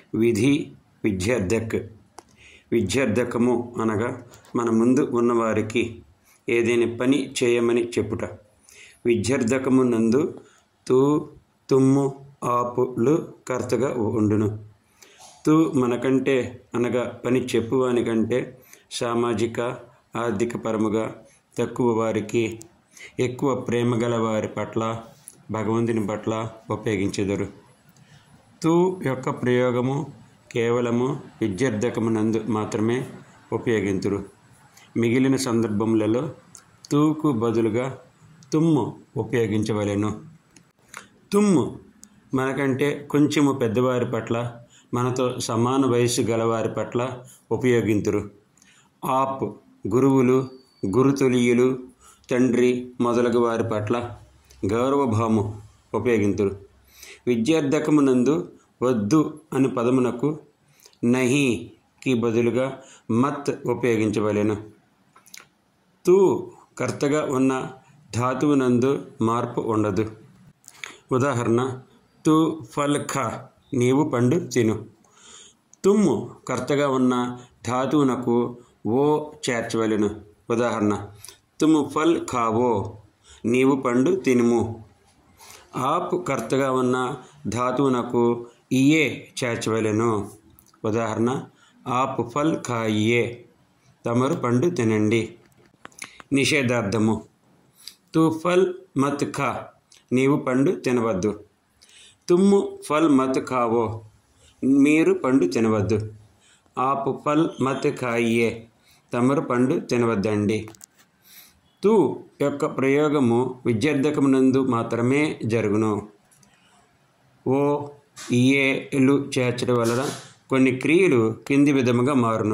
విధి విద్యార్థక్ విద్యార్థకము అనగా మన ముందు ఉన్నవారికి ఏదైనా పని చేయమని చెప్పుట విద్యార్థకము నందు తూ తుమ్ము ఆపులు కర్తగా ఉండును తూ మనకంటే అనగా పని చెప్పువానికంటే సామాజిక ఆర్థిక పరముగా తక్కువ వారికి ఎక్కువ ప్రేమ గల వారి పట్ల భగవంతుని పట్ల ఉపయోగించెదరు తూ యొక్క ప్రయోగము కేవలము విద్యార్థకమునందు మాత్రమే ఉపయోగింతురు మిగిలిన సందర్భములలో తూకు బదులుగా తుమ్ము ఉపయోగించవలెను తుమ్ము మనకంటే కొంచెము పెద్దవారి పట్ల మనతో సమాన వయస్సు గలవారి పట్ల ఉపయోగింతురు ఆప్ గురువులు గురుతులీయులు తండ్రి మొదలగు వారి పట్ల గౌరవభావము ఉపయోగింతురు విద్యార్థకమునందు వద్దు అని పదమునకు నహికి బదులుగా మత్ ఉపయోగించవలెను తూ కర్తగా ఉన్న ధాతువునందు మార్పు ఉండదు ఉదాహరణ తు ఫల్ ఖ నీవు పండు తిను తుమ్ము కర్తగా ఉన్న ధాతువునకు ఓ చేర్చవలెను ఉదాహరణ తుమ్ము ఫల్ ఖావో నీవు పండు తినుము ఆప్ కర్తగా ఉన్న ధాతువునకు ఇయే చేర్చవలెను ఉదాహరణ ఆప్ ఫల్ ఖాయియే తమరు పండు తినండి నిషేధార్థము తు ఫల్ మత్ ఖా నీవు పండు తినవద్దు తుమ్ము ఫల్ మత్ ఖావో మీరు పండు తినవద్దు ఆపు ఫల్ మత్ ఖాయియే తమరు పండు తినవద్దండి తూ యొక్క ప్రయోగము విద్యార్థకమునందు మాత్రమే జరుగును ఓ ఇయేలు చేర్చడం వలన కొన్ని క్రియలు కింది విధముగా మారును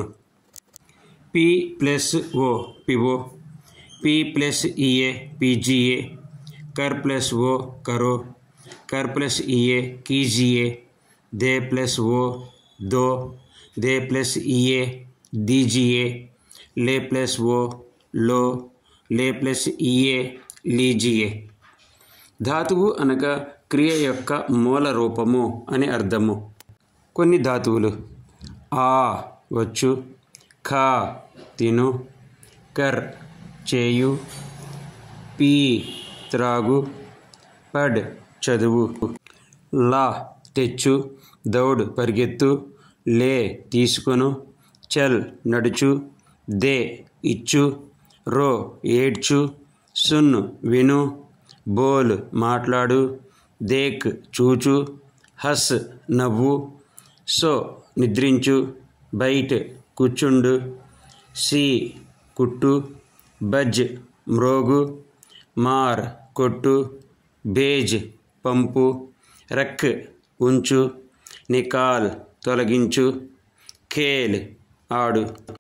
పి ప్లస్ ఓ పివో పి ప్లస్ ఈఏ పీజీఏ कर प्लस वो करो कर प्लस इए कीजिए दे प्लस वो दो दे प्लस इए दीजिए ले प्लस वो लो ले ప్లస్ ఇఏ లీజియే ధాతువు అనగా క్రియ యొక్క మూల రూపము అని అర్థము కొన్ని ధాతువులు ఆ వచ్చు ఖా తిను కర్ చేయు పీ త్రాగు పడ్ చదువు లా తెచ్చు దౌడ్ పరిగెత్తు లే తీసుకొను చల్ నడుచు దే ఇచ్చు రో ఏడ్చు సున్ విను బోల్ మాట్లాడు దేక్ చూచు హస్ నవ్వు సో నిద్రించు బయట కూర్చుండు సి కుట్టు బజ్ మ్రోగు మార్ కొట్టు బేజ్ పంపు రక్ ఉంచు నికాల్ తొలగించు ఖేల్ ఆడు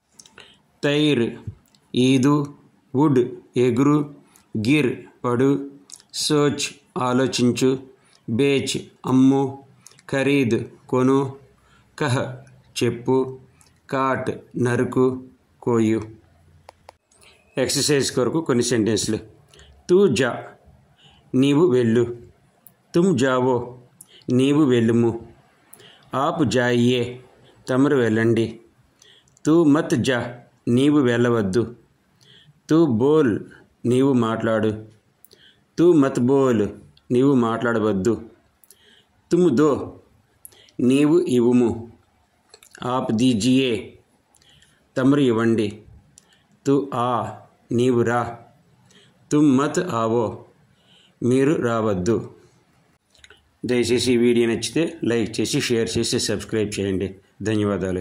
తైర్ ఈదు వుడ్ ఎగురు గిర్ పడు సోచ్ ఆలోచించు బేచ్ అమ్ము ఖరీద్ కొను కహ్ చెప్పు కాట్ నరుకు కోయు ఎక్సర్సైజ్ కొరకు కొన్ని సెంటెన్స్లు తూ జా నీవు వెళ్ళు తుమ్ జావో నీవు వెళ్ళుము ఆపు జాయియే తమరు వెళ్ళండి తూ మత్ జా నీవు వెళ్ళవద్దు తూ బోల్ నీవు మాట్లాడు తూ మత్ బోల్ నీవు మాట్లాడవద్దు తుమ్ దో నీవు ఇవ్వుము ఆప్ దీజియే తమరు ఇవ్వండి తు ఆ నీవు రా తుమ్ మత్ ఆవో మీరు రావద్దు దయచేసి ఈ వీడియో నచ్చితే లైక్ చేసి షేర్ చేసి సబ్స్క్రైబ్ చేయండి ధన్యవాదాలు